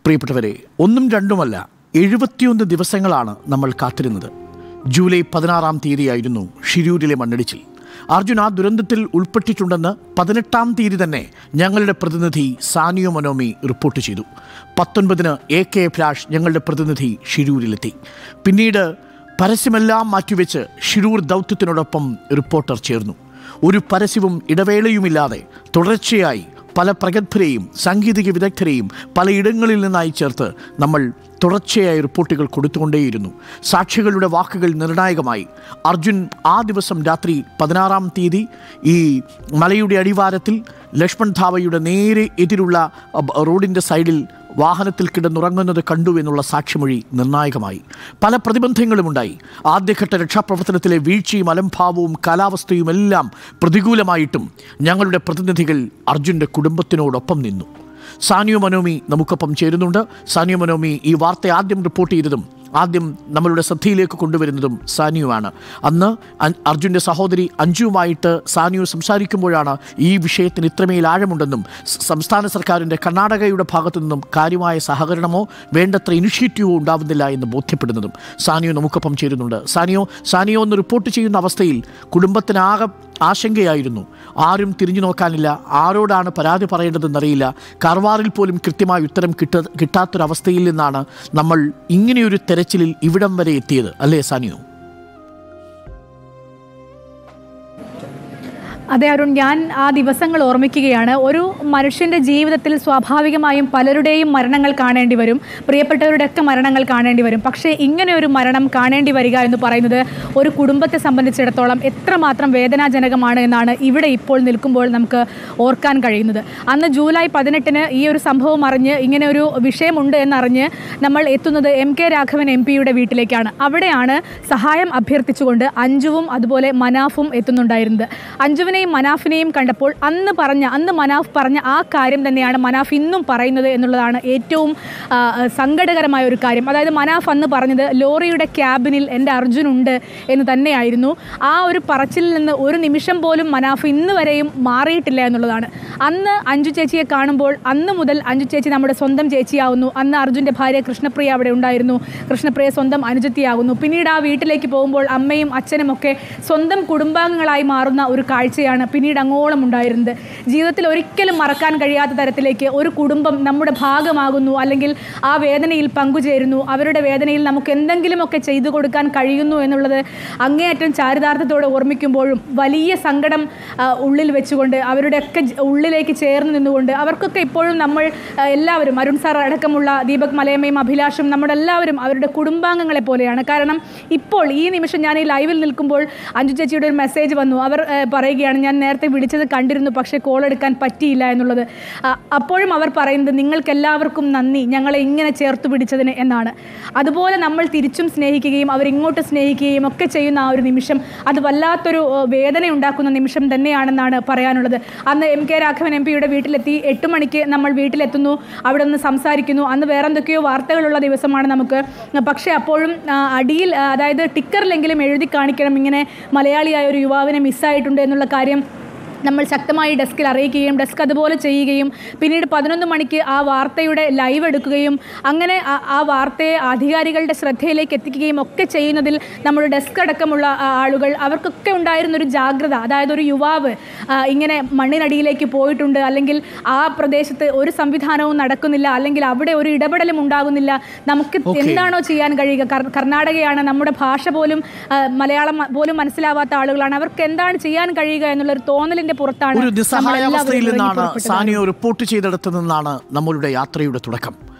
പ്രിയപ്പെട്ടവരെ ഒന്നും രണ്ടുമല്ല എഴുപത്തിയൊന്ന് ദിവസങ്ങളാണ് നമ്മൾ കാത്തിരുന്നത് ജൂലൈ പതിനാറാം തീയതിയായിരുന്നു ഷിരൂരിലെ മണ്ണിടിച്ചിൽ അർജുൻ ആ ദുരന്തത്തിൽ ഉൾപ്പെട്ടിട്ടുണ്ടെന്ന് പതിനെട്ടാം തീയതി തന്നെ ഞങ്ങളുടെ പ്രതിനിധി സാനിയോ മനോമി റിപ്പോർട്ട് ചെയ്തു പത്തൊൻപതിന് എ കെ ഫ്ലാഷ് ഞങ്ങളുടെ പ്രതിനിധി ഷിരൂരിലെത്തി പിന്നീട് പരസ്യമെല്ലാം മാറ്റിവെച്ച് ഷിരൂർ ദൗത്യത്തിനോടൊപ്പം റിപ്പോർട്ടർ ചേർന്നു ഒരു പരസ്യവും ഇടവേളയുമില്ലാതെ തുടർച്ചയായി പല പ്രഗത്ഭരെയും സാങ്കേതിക വിദഗ്ധരെയും പലയിടങ്ങളിൽ നിന്നായി ചേർത്ത് നമ്മൾ തുടർച്ചയായി റിപ്പോർട്ടുകൾ കൊടുത്തുകൊണ്ടേയിരുന്നു സാക്ഷികളുടെ വാക്കുകൾ നിർണായകമായി അർജുൻ ആ ദിവസം രാത്രി പതിനാറാം തീയതി ഈ മലയുടെ അടിവാരത്തിൽ ലക്ഷ്മൺ ധാവയുടെ നേരെ എതിരുള്ള അഹ്, റോഡിൻ്റെ സൈഡിൽ വാഹനത്തിൽ കിടന്നുറങ്ങുന്നത് കണ്ടു എന്നുള്ള സാക്ഷിമൊഴി നിർണായകമായി പല പ്രതിബന്ധങ്ങളുമുണ്ടായി ആദ്യഘട്ട രക്ഷാപ്രവർത്തനത്തിലെ വീഴ്ചയും അലംഭാവവും കാലാവസ്ഥയും എല്ലാം പ്രതികൂലമായിട്ടും ഞങ്ങളുടെ പ്രതിനിധികൾ അർജുൻ്റെ കുടുംബത്തിനോടൊപ്പം നിന്നു സാനിയോ മനോമി നമുക്കൊപ്പം ചേരുന്നുണ്ട് സാനിയോ മനോമി ഈ വാർത്ത ആദ്യം റിപ്പോർട്ട് ചെയ്തതും ആദ്യം നമ്മളുടെ ശ്രദ്ധയിലേക്ക് കൊണ്ടുവരുന്നതും സാനിയുമാണ് അന്ന് അൻ- അർജുൻ്റെ സഹോദരി അഞ്ജുവുമായിട്ട് സാനിയു സംസാരിക്കുമ്പോഴാണ് ഈ വിഷയത്തിന് ഇത്രമേൽ ആഴമുണ്ടെന്നും സ് സംസ്ഥാന സർക്കാരിൻ്റെ കർണാടകയുടെ ഭാഗത്തു നിന്നും കാര്യമായ സഹകരണമോ വേണ്ടത്ര ഇനിഷ്യേറ്റീവോ ഉണ്ടാവുന്നില്ല എന്ന് ബോധ്യപ്പെടുന്നതും സാനിയോ നമുക്കൊപ്പം ചേരുന്നുണ്ട് സാനിയോ സാനിയോ ഒന്ന് റിപ്പോർട്ട് ചെയ്യുന്ന അവസ്ഥയിൽ കുടുംബത്തിനാകെ ആശങ്കയായിരുന്നു ആരും തിരിഞ്ഞു നോക്കാനില്ല ആരോടാണ് പരാതി പറയേണ്ടതെന്നറിയില്ല കാർവാറിൽ പോലും കൃത്യമായ ഉത്തരം കിട്ട കിട്ടാത്തൊരവസ്ഥയിൽ നിന്നാണ് നമ്മൾ ഇങ്ങനെയൊരു തെരച്ചിലിൽ ഇവിടം വരെ എത്തിയത് അല്ലേ സാനിയോ അതെ അരുൺ ഞാൻ ആ ദിവസങ്ങൾ ഓർമ്മിക്കുകയാണ് ഒരു മനുഷ്യൻ്റെ ജീവിതത്തിൽ സ്വാഭാവികമായും പലരുടെയും മരണങ്ങൾ കാണേണ്ടി വരും പ്രിയപ്പെട്ടവരുടെയൊക്കെ മരണങ്ങൾ കാണേണ്ടി വരും പക്ഷേ ഇങ്ങനെ ഒരു മരണം കാണേണ്ടി വരിക എന്ന് പറയുന്നത് ഒരു കുടുംബത്തെ സംബന്ധിച്ചിടത്തോളം എത്രമാത്രം വേദനാജനകമാണ് എന്നാണ് ഇവിടെ ഇപ്പോൾ നിൽക്കുമ്പോൾ നമുക്ക് ഓർക്കാൻ കഴിയുന്നത് അന്ന് ജൂലൈ പതിനെട്ടിന് ഈ ഒരു സംഭവം അറിഞ്ഞ് ഇങ്ങനെ ഒരു വിഷയമുണ്ട് എന്നറിഞ്ഞ് നമ്മൾ എത്തുന്നത് എം കെ രാഘവൻ എം പിയുടെ വീട്ടിലേക്കാണ് അവിടെയാണ് സഹായം അഭ്യർത്ഥിച്ചുകൊണ്ട് അഞ്ജുവും അതുപോലെ മനാഫും എത്തുന്നുണ്ടായിരുന്നത് അഞ്ജുവിനെയും മനാഫിനെയും കണ്ടപ്പോൾ അന്ന് പറഞ്ഞ അന്ന് മനാഫ് പറഞ്ഞ ആ കാര്യം തന്നെയാണ് മനാഫ് ഇന്നും പറയുന്നത് എന്നുള്ളതാണ് ഏറ്റവും ആ, സങ്കടകരമായ ഒരു കാര്യം അതായത് മനാഫ് അന്ന് പറഞ്ഞത് ലോറിയുടെ ക്യാബിനിൽ എൻ്റെ അർജുൻ ഉണ്ട് എന്ന് തന്നെയായിരുന്നു ആ ഒരു പറച്ചിലിൽ നിന്ന് ഒരു നിമിഷം പോലും മനാഫ് ഇന്ന് വരെയും മാറിയിട്ടില്ല എന്നുള്ളതാണ് അന്ന് അഞ്ജു ചേച്ചിയെ കാണുമ്പോൾ അന്ന് മുതൽ അഞ്ജു ചേച്ചി നമ്മുടെ സ്വന്തം ചേച്ചിയാവുന്നു അന്ന് അർജുൻ്റെ ഭാര്യ കൃഷ്ണപ്രിയ അവിടെ ഉണ്ടായിരുന്നു കൃഷ്ണപ്രിയ സ്വന്തം അനുജത്തിയാകുന്നു പിന്നീട് ആ വീട്ടിലേക്ക് പോകുമ്പോൾ അമ്മയും അച്ഛനും ഒക്കെ സ്വന്തം കുടുംബാംഗങ്ങളായി മാറുന്ന ഒരു കാഴ്ചയാണ് പിന്നീട് അങ്ങോളം ഉണ്ടായിരുന്നത് ജീവിതത്തിൽ ഒരിക്കലും മറക്കാൻ കഴിയാത്ത തരത്തിലേക്ക് ഒരു കുടുംബം നമ്മുടെ ഭാഗമാകുന്നു അല്ലെങ്കിൽ ആ വേദനയിൽ പങ്കുചേരുന്നു അവരുടെ വേദനയിൽ നമുക്ക് എന്തെങ്കിലുമൊക്കെ ചെയ്തു കൊടുക്കാൻ കഴിയുന്നു എന്നുള്ളത് അങ്ങേയറ്റം ചാരിതാർത്ഥത്തോടെ ഓർമ്മിക്കുമ്പോഴും വലിയ സങ്കടം ആ, ഉള്ളിൽ വെച്ചുകൊണ്ട് അവരുടെയൊക്കെ ജ- ഉള്ളിലേക്ക് ചേർന്ന് നിന്നുകൊണ്ട് അവർക്കൊക്കെ ഇപ്പോഴും നമ്മൾ ആ, എല്ലാവരും അരുൺ സാർ അടക്കമുള്ള ദീപക് മലയമ്മയും അഭിലാഷും നമ്മുടെ എല്ലാവരും അവരുടെ കുടുംബാംഗങ്ങളെ പോലെയാണ് കാരണം ഇപ്പോൾ ഈ നിമിഷം ഞാൻ ഈ ലൈവിൽ നിൽക്കുമ്പോൾ അഞ്ജു ചേച്ചിയുടെ ഒരു മെസ്സേജ് വന്നു അവർ ആ, പറയുകയാണ് ഞാൻ നേരത്തെ വിളിച്ചത് കണ്ടിരുന്നു പക്ഷേ കോൾ എടുക്കാൻ പറ്റിയില്ല എന്നുള്ളത് ആ, അപ്പോഴും അവർ പറയുന്നത് നിങ്ങൾക്കെല്ലാവർക്കും നന്ദി ഞങ്ങളെ ഇങ്ങനെ ചേർത്ത് പിടിച്ചതിന് എന്നാണ് അതുപോലെ നമ്മൾ തിരിച്ചും സ്നേഹിക്കുകയും അവരിങ്ങോട്ട് സ്നേഹിക്കുകയും ഒക്കെ ചെയ്യുന്ന ആ ഒരു നിമിഷം അത് വല്ലാത്തൊരു ഏഹ്, വേദന ഉണ്ടാക്കുന്ന നിമിഷം തന്നെയാണെന്നാണ് പറയാനുള്ളത് അന്ന് എം കെ രാഘവൻ എം പിയുടെ വീട്ടിലെത്തി എട്ട് മണിക്ക് നമ്മൾ വീട്ടിലെത്തുന്നു അവിടെ നിന്ന് സംസാരിക്കുന്നു അന്ന് വേറെ എന്തൊക്കെയോ വാർത്തകളുള്ള ദിവസമാണ് നമുക്ക് പക്ഷേ അപ്പോഴും ആ, അടിയിൽ ആ, അതായത് ടിക്കറിലെങ്കിലും എഴുതി കാണിക്കണം ഇങ്ങനെ മലയാളിയായ ഒരു യുവാവിനെ മിസ്സായിട്ടുണ്ട് എന്നുള്ള കാര്യം നമ്മൾ ശക്തമായി ഡെസ്കിൽ അറിയിക്കുകയും ഡെസ്ക് അതുപോലെ ചെയ്യുകയും പിന്നീട് പതിനൊന്ന് മണിക്ക് ആ വാർത്തയുടെ ലൈവ് എടുക്കുകയും അങ്ങനെ ആ- ആ വാർത്തയെ അധികാരികളുടെ ശ്രദ്ധയിലേക്ക് എത്തിക്കുകയും ഒക്കെ ചെയ്യുന്നതിൽ നമ്മുടെ ഡെസ്ക് അടക്കമുള്ള ആ, ആളുകൾ അവർക്കൊക്കെ ഉണ്ടായിരുന്ന ഒരു ജാഗ്രത അതായത് ഒരു യുവാവ് ആ, ഇങ്ങനെ മണ്ണിനടിയിലേക്ക് പോയിട്ടുണ്ട് അല്ലെങ്കിൽ ആ പ്രദേശത്ത് ഒരു സംവിധാനവും നടക്കുന്നില്ല അല്ലെങ്കിൽ അവിടെ ഒരു ഇടപെടലും ഉണ്ടാകുന്നില്ല നമുക്ക് Okay. എന്താണോ ചെയ്യാൻ കഴിയുക കർ- കർണാടകയാണ് നമ്മുടെ ഭാഷ പോലും ആ, മലയാളം പോലും മനസ്സിലാവാത്ത ആളുകളാണ് അവർക്ക് എന്താണ് ചെയ്യാൻ കഴിയുക എന്നുള്ള ഒരു തോന്നലിന്റെ പുറത്താണ് ഒരു നിസ്സഹായ നമ്മളെല്ലാവരും അവസ്ഥയിൽ ഇറങ്ങി നിന്നാണ് പുറപ്പെട്ടത്. സാനിയോ റിപ്പോർട്ട് ചെയ്തിടത്തു നിന്നാണ് നമ്മളുടെ യാത്രയുടെ തുടക്കം